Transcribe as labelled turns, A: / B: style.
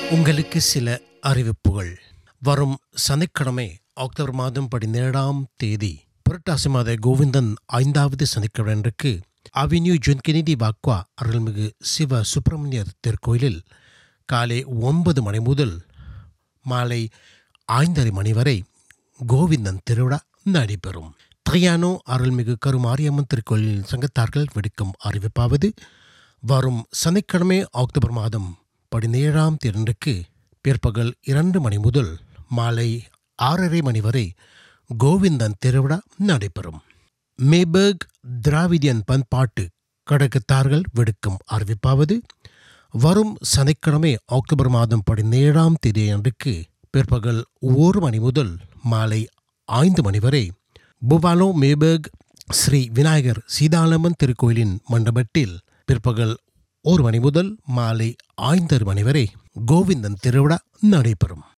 A: உங்களுக்கு சில அறிவிப்புகள் வரும் சனிக்கிழமை அக்டோபர் மாதம் பதினேழாம் தேதி புரட்டாசி மாத கோவிந்தன் ஐந்தாவது சனிக்கிழமைக்கு அவென்யூ ஜொன் கெனடி வாக்வா அருள்மிகு சிவ சுப்பிரமணியர் திருக்கோயிலில் காலை ஒன்பது மணி முதல் மாலை ஐந்தரை மணி வரை கோவிந்தன் திருவிழா நடைபெறும் தையானோ அருள்மிகு கருமாரியம்மன் திருக்கோயிலின் சங்கத்தார்கள் விடுக்கும் அறிவிப்பாவது வரும் சனிக்கிழமை அக்டோபர் மாதம் பதினேழாம் தேதிக்கு பிற்பகல் இரண்டு மணி முதல் மாலை ஆறரை மணி வரை கோவிந்தன் திருவிழா நடைபெறும் மேபர்க் திராவிடியன் பண்பாட்டு கடகத்தார்கள் விடுக்கும் அறிவிப்பாவது வரும் சனிக்கிழமை அக்டோபர் மாதம் பதினேழாம் தேதி அன்றைக்கு பிற்பகல் ஒரு மணி முதல் மாலை ஐந்து மணி வரை புபாலோ மேபர்க் ஸ்ரீ விநாயகர் சீதாலம்மன் திருக்கோயிலின் மண்டபத்தில் பிற்பகல் ஒரு மணி முதல் மாலை ஐந்தரை மணி வரை கோவிந்தன் திருவிழா நடைபெறும்